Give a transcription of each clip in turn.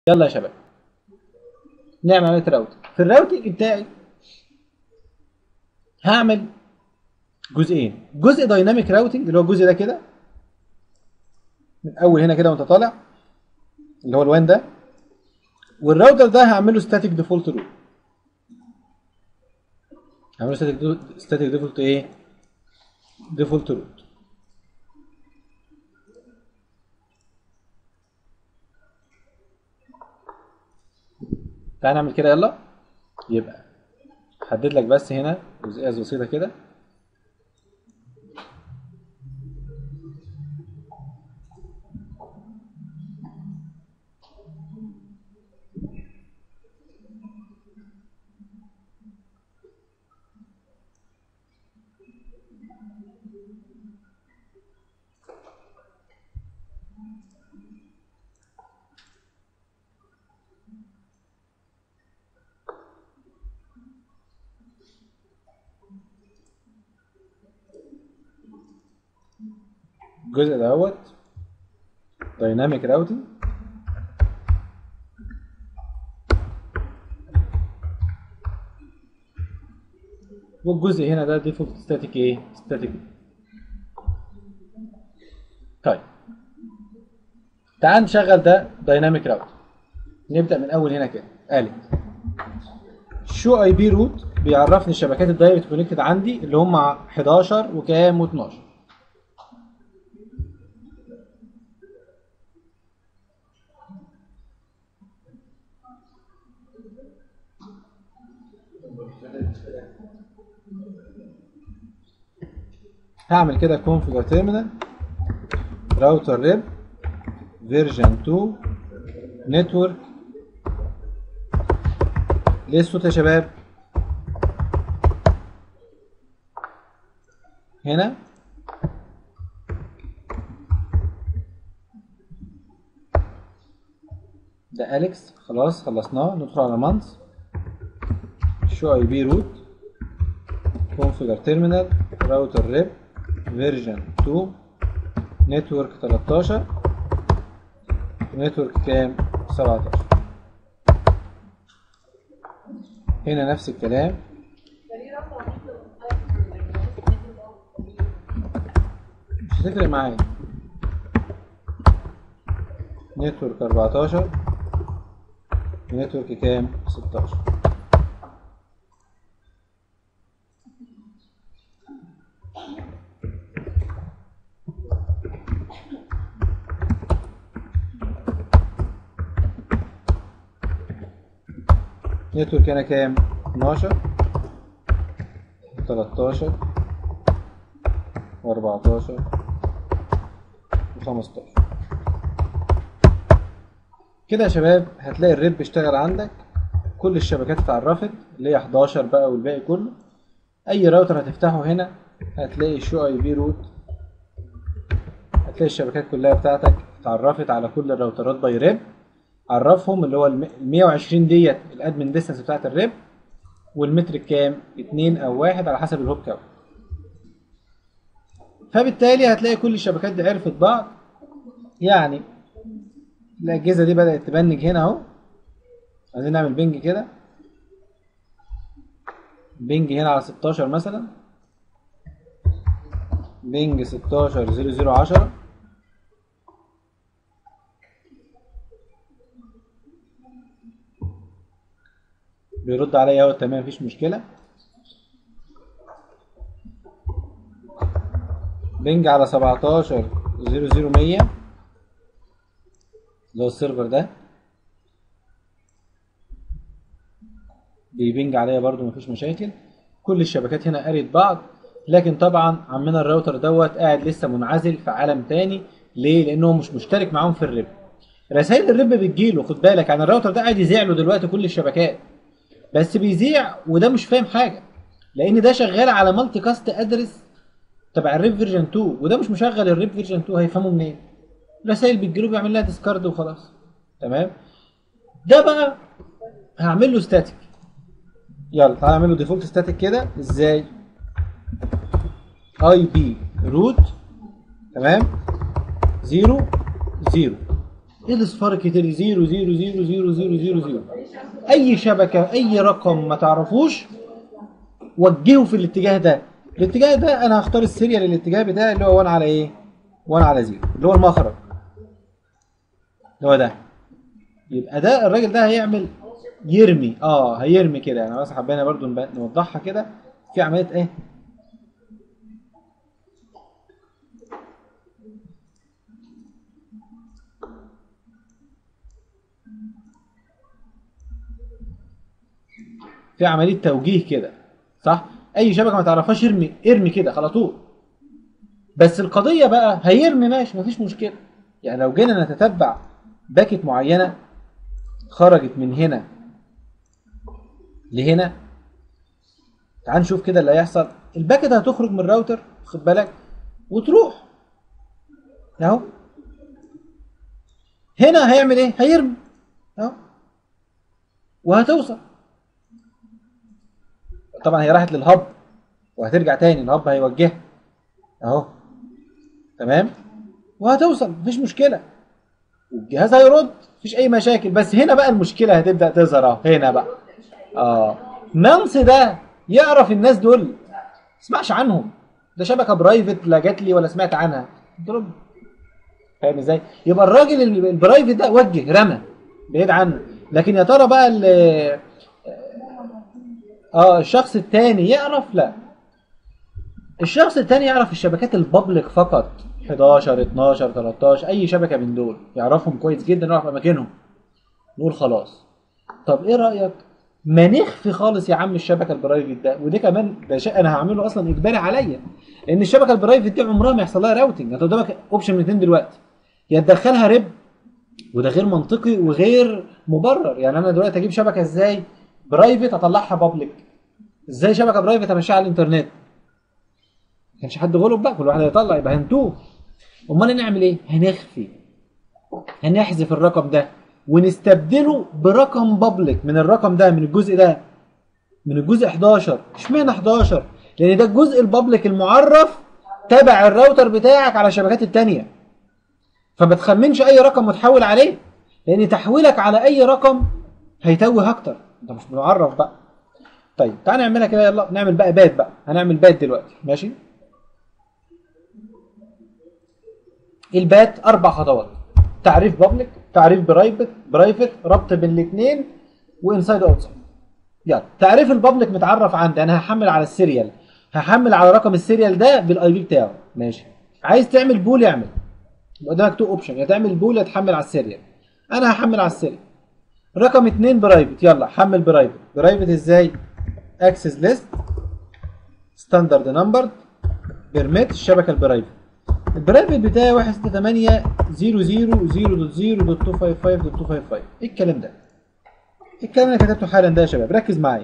يلا يا شباب نعمل عمليه راوتنج في الراوتنج بتاعي هعمل جزئين جزء دايناميك راوتنج اللي هو الجزء ده كده من اول هنا كده وانت طالع اللي هو الوان ده والراوتر ده هعمله ستاتيك ديفولت روت هعمله ستاتيك ستاتيك ديفولت ايه ديفولت روت تعال نعمل كده يلا يبقى حدد لك بس هنا جزئيه بسيطه كده الجزء دوت دايناميك راوتنج والجزء هنا ده ديفولت ستاتيك ايه ستاتيك طيب تعال نشغل ده دايناميك راوت نبدا من اول هنا كده قالت شو اي بي روت بيعرفني الشبكات الدايركت كونكتد عندي اللي هم 11 وكام و12 هعمل كده configure terminal راوتر ريب فيرجن 2 نتورك ليه الصوت يا شباب هنا ده اليكس خلاص خلصناه ندخل على مانس شو اي بي روت configure terminal راوتر ريب فيرجن 2 نتورك 13 نتورك كام 17 هنا نفس الكلام مش هتفرق معايا نتورك 14 نتورك كام 16 نتورك هنا كام 12 13 و14 و15 كده يا شباب هتلاقي الريب بيشتغل عندك كل الشبكات اتعرفت اللي هي 11 بقى والباقي كله اي راوتر هتفتحه هنا هتلاقي شو اي بي روت هتلاقي الشبكات كلها بتاعتك اتعرفت على كل الراوترات باي ريب عرفهم اللي هو ال 120 ديت الادمن ديستانس بتاعت الريب والمترك كام؟ 2 او 1 على حسب الهوب كاونت. فبالتالي هتلاقي كل الشبكات دي عرفت بعض يعني الاجهزه دي بدات تبنج هنا اهو عايزين نعمل بنج كده بنج هنا على 16 مثلا بنج 16 0010 بيرد عليا اهو تمام مفيش مشكله بنج على 17 00100 اللي هو السيرفر ده بيبنج عليا برضو مفيش مشاكل كل الشبكات هنا قريت بعض لكن طبعا عمنا الراوتر دوت قاعد لسه منعزل في عالم تاني ليه لانه مش مشترك معاهم في الريب رسائل الريب بتجيله خد بالك يعني الراوتر ده قاعد يذيع له دلوقتي كل الشبكات بس بيذيع وده مش فاهم حاجه لان ده شغال على مالتي كاست ادرس تبع الريب فيرجن 2 وده مش مشغل الريب فيرجن 2 هيفهمه منين رسائل بتجيله بيعمل لها ديسكارد وخلاص تمام ده بقى هعمل له ستاتيك يلا تعالى اعمل له ديفولت ستاتيك كده ازاي اي بي روت تمام زيرو زيرو ايه الاصفار الكتير 0 0 0 0 0 0 0 اي شبكه اي رقم ما تعرفوش وجهه في الاتجاه ده الاتجاه ده انا هختار السيريال الاتجاه بتاعي اللي هو 1 على ايه 1 على 0 اللي هو المخرج اللي هو ده يبقى ده الراجل ده هيعمل يرمي اه هيرمي كده يعني بس حبينا برضو نب- نوضحها كده في عمليه ايه في عمليه توجيه كده صح اي شبكه ما تعرفهاش ارمي ارمي كده على طول بس القضيه بقى هيرمي ماشي مفيش مشكله يعني لو جينا نتتبع باكت معينه خرجت من هنا لهنا تعال نشوف كده اللي هيحصل الباكت هتخرج من الراوتر خد بالك وتروح اهو هنا هيعمل ايه هيرمي اهو وهتوصل طبعا هي راحت للهب وهترجع تاني الهب هيوجهها اهو تمام وهتوصل مفيش مشكله والجهاز هيرد مفيش اي مشاكل بس هنا بقى المشكله هتبدا تظهر اهو هنا بقى اه نانس ده يعرف الناس دول ما تسمعش عنهم ده شبكه برايفت لا جات لي ولا سمعت عنها ضرب فاهم ازاي يبقى الراجل ال- البرايفت ده وجه رمى بعيد عنه لكن يا ترى بقى ال- اه الشخص التاني يعرف لا الشخص التاني يعرف الشبكات البابليك فقط 11 12 13 اي شبكه من دول يعرفهم كويس جدا يعرف اماكنهم نقول خلاص طب ايه رايك ما نخفي خالص يا عم الشبكه البرايفت ده وده كمان ده شيء انا هعمله اصلا اجباري عليا لان الشبكه البرايفت دي عمرها ما يحصل لها راوتنج انت قدامك اوبشن من الاثنين دلوقتي يا تدخلها ريب وده غير منطقي وغير مبرر يعني انا دلوقتي اجيب شبكه ازاي برايفت اطلعها بابليك ازاي شبكه برايفت امشيها على الانترنت ما كانش حد غلب بقى كل واحد هيطلع يبقى هنتوه امال نعمل ايه هنخفي هنحذف الرقم ده ونستبدله برقم بابليك من الرقم ده من الجزء ده من الجزء 11 اشمعنى 11 لان ده الجزء البابليك المعرف تبع الراوتر بتاعك على الشبكات التانية فما تخمنش اي رقم متحول عليه لان تحويلك على اي رقم هيتوه اكتر انت مش معرف بقى طيب تعال نعملها كده يلا نعمل بقى بات بقى هنعمل بات دلوقتي ماشي البات اربع خطوات تعريف بابليك تعريف برايفت برايفت ربط بين الاثنين وانسايد اوتسايد يلا تعريف البابليك متعرف عندي انا هحمل على السيريال هحمل على رقم السيريال ده بالاي بي بتاعه ماشي عايز تعمل بول اعمل يبقى قدامك تو اوبشن يا تعمل بول يا تحمل على السيريال انا هحمل على السيريال رقم اتنين برايفت يلا حمل برايفت برايفت ازاي اكسس ليست ستاندرد نمبر بيرميت الشبكه البرايفت البرايفت بتاعي 168 000.0.255.255 ايه الكلام ده؟ ايه الكلام اللي كتبته حالا ده يا شباب؟ ركز معايا.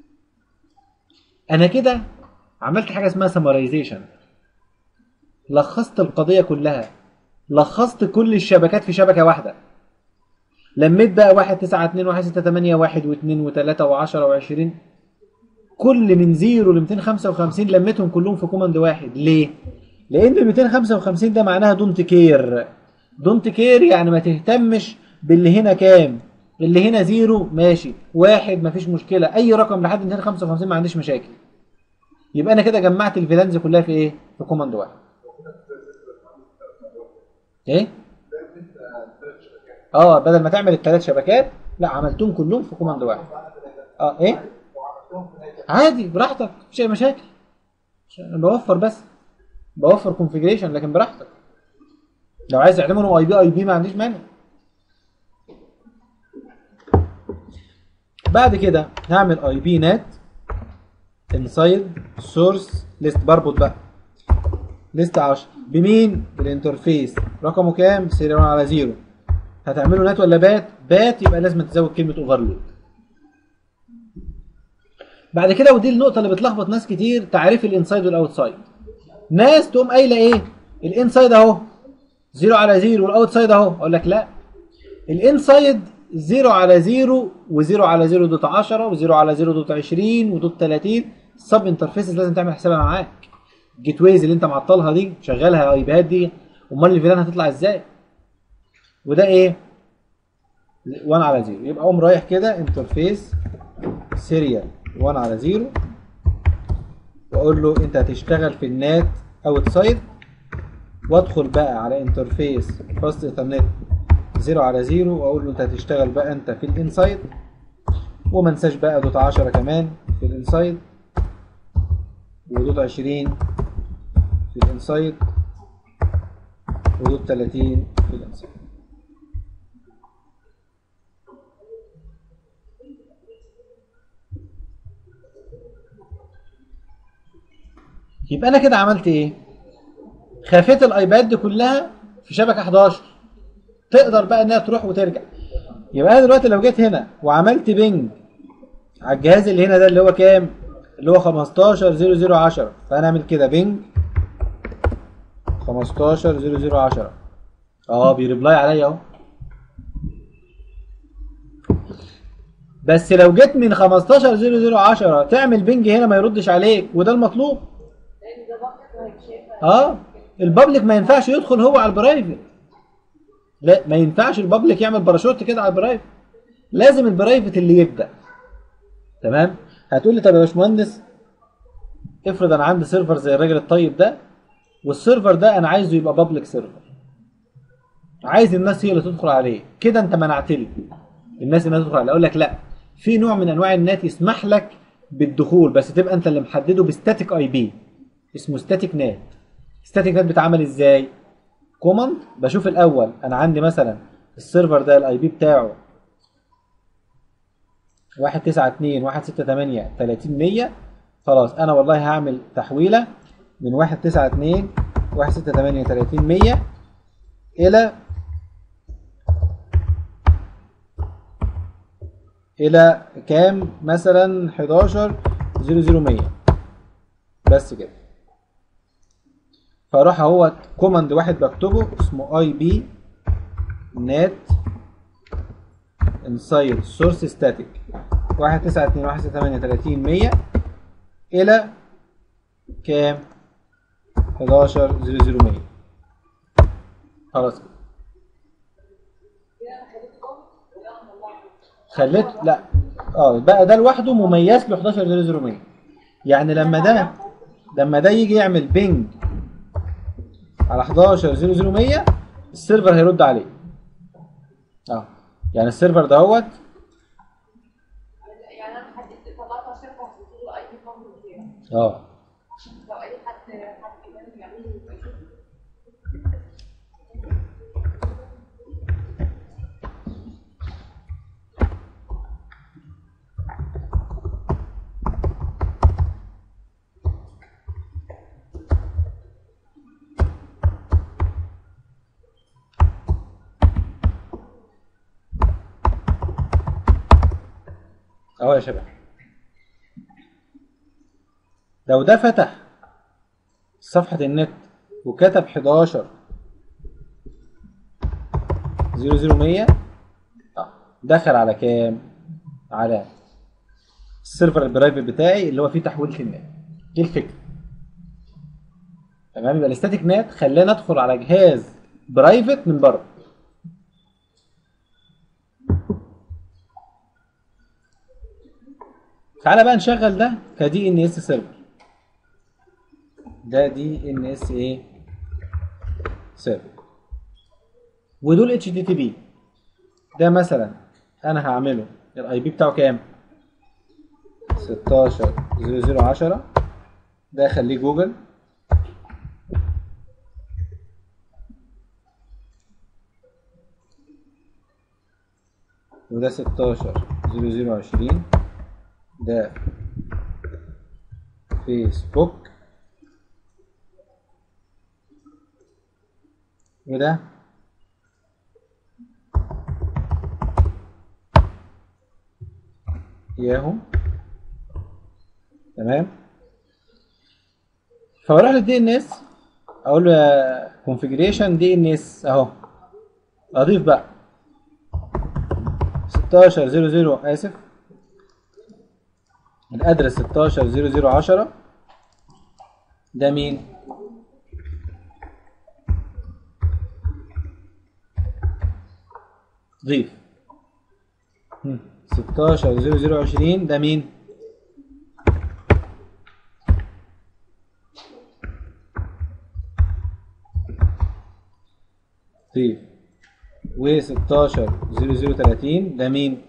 انا كده عملت حاجه اسمها سمرايزيشن لخصت القضيه كلها لخصت كل الشبكات في شبكه واحده لميت بقى 1 9 2 1 6 8 1 و2 و3 و10 و20 كل من 0 ل 255 لميتهم كلهم في كوماند واحد ليه؟ لان ال 255 ده معناها دونت كير دونت كير يعني ما تهتمش باللي هنا كام اللي هنا زيرو ماشي واحد مفيش مشكله اي رقم لحد 255 ما عنديش مشاكل يبقى انا كده جمعت الفيلانز كلها في ايه في كوماند واحد ايه اه بدل ما تعمل الثلاث شبكات لا عملتهم كلهم في كوماند واحد اه ايه عادي براحتك مفيش اي مشاكل انا بوفر بس بوفر كونفيجريشن لكن براحتك لو عايز تعملهم اي بي اي بي ما عنديش مانع بعد كده هعمل اي بي نت انسايد سورس ليست بربط بقى ليست 10 بمين بالانترفيس رقمه كام سيريال على زيرو هتعمله نت ولا بات بات يبقى لازم تزود كلمه اوفرلود بعد كده ودي النقطه اللي بتلخبط ناس كتير تعريف الانسايد والاوتسايد ناس تقوم قايله ايه الانسايد اهو زيرو على زيرو والاوتسايد اهو اقول لك لا الانسايد زيرو على زيرو وزيرو على زيرو دوت 10 وزيرو على زيرو دوت 20 ودوت 30 السب انترفيسز لازم تعمل حسابها معاك الجيت ويز اللي انت معطلها دي شغالها اي بيات دي امال الفيلان هتطلع ازاي وده ايه 1 على 0 يبقى اقوم رايح كده انترفيس سيريال 1 على 0 واقول له انت هتشتغل في النات اوت سايد وادخل بقى على انترفيس فاست ايثرنت 0 على 0 واقول له انت هتشتغل بقى انت في الانسايد وما انساش بقى دوت 10 كمان في الانسايد ودوت 20 في الانسايد ودوت 30 في الانسايد يبقى انا كده عملت ايه خافيت الايباد دي كلها في شبكه 11 تقدر بقى انها تروح وترجع يبقى انا دلوقتي لو جيت هنا وعملت بينج على الجهاز اللي هنا ده اللي هو كام اللي هو 15 00 10 فانا اعمل كده بينج 15 00 10 اه بيريبلاي عليا اهو بس لو جيت من 15 00 10 تعمل بينج هنا ما يردش عليك وده المطلوب لان ده بقى هيتشاف اه البابليك ما ينفعش يدخل هو على البرايفت لا ما ينفعش البابليك يعمل باراشوت كده على البرايفت لازم البرايفت اللي يبدا تمام هتقول لي طب يا باشمهندس افرض انا عندي سيرفر زي الراجل الطيب ده والسيرفر ده انا عايزه يبقى بابليك سيرفر عايز الناس هي اللي تدخل عليه كده انت منعت لي الناس انها تدخل عليه اقول لك لا في نوع من انواع النات يسمح لك بالدخول بس تبقى انت اللي محدده بستاتيك اي بي اسمه ستاتيك نات ستاتيك نات بيتعمل ازاي كوماند بشوف الاول انا عندي مثلا السيرفر ده الاي بي بتاعه 192 168 30 100 خلاص انا والله هعمل تحويله من 192 168 30 100 الى الى كام مثلا 11 00100 بس كده فاروح اهوت كوماند واحد بكتبه اسمه اي بي نت انسايد سورس ستاتيك 192 168 30 100 الى كام 11 00100 خلاص كده خليت لا اه بقى ده لوحده مميز له 11 00100 يعني لما ده لما ده يجي يعمل بينج على 11 00100 السيرفر هيرد عليه اه يعني السيرفر دهوت يعني انا حددت طلعت على شركه هتدخل الاي بي فورم بتاعي اه لو اي حد حد كمان يعمل لي يبقى يشوف اهو يا شباب لو ده فتح صفحة النت وكتب 11 00100 آه، دخل على كام؟ على السيرفر البرايفت بتاعي اللي هو فيه تحويلة النت دي الفكرة تمام يبقى الاستاتيك نت خلاني ادخل على جهاز برايفت من بره تعالى بقى نشغل ده كدي ان اس سيرفر ده دي ان اس ايه سيرفر ودول اتش دي تي بي ده مثلا انا هعمله الاي بي بتاعه كام 16 0010 ده خليه جوجل وده 16 0020 ده فيسبوك وده ياهو تمام فبروح للدي ان اس اقول له كونفيجريشن دي ان اس اهو اضيف بقى 16 00 اسف الادرس 16 0010 ده مين ضيف هم، 16 0020 ده مين؟ طيب و 16 0030 ده مين؟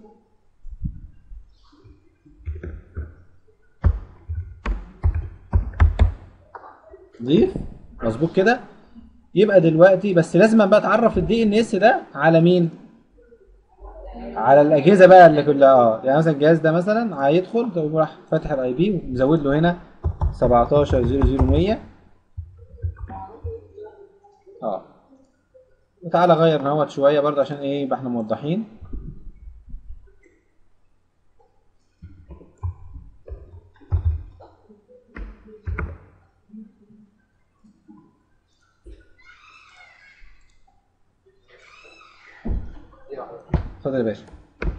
ضيف مظبوط كده يبقى دلوقتي بس لازم بقى تعرف الدي ان اس ده على مين على الاجهزه بقى اللي كلها اه يعني مثلا الجهاز ده مثلا هيدخل تقوم راح فاتح الاي بي ومزود له هنا 1700100 اه وتعالى غير نوت شويه برضه عشان ايه يبقى احنا موضحين اتفضل يا باشا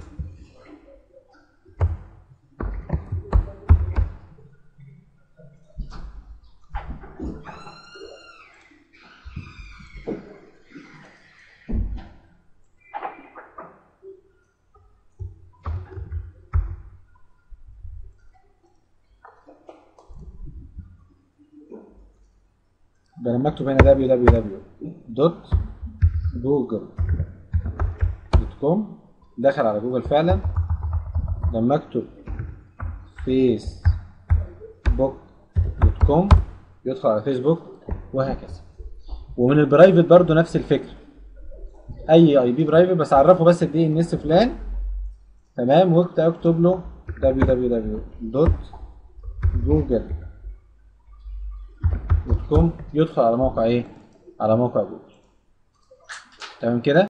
ده لما اكتب هنا www.google.com دخل على جوجل فعلا لما اكتب facebook.com يدخل على فيسبوك وهكذا ومن البرايفت برضو نفس الفكره اي اي بي برايفت بس عرفه بس الدي ان اس فلان تمام واكتب اكتب له www.google.com يدخل على موقع ايه على موقع جوجل تمام كده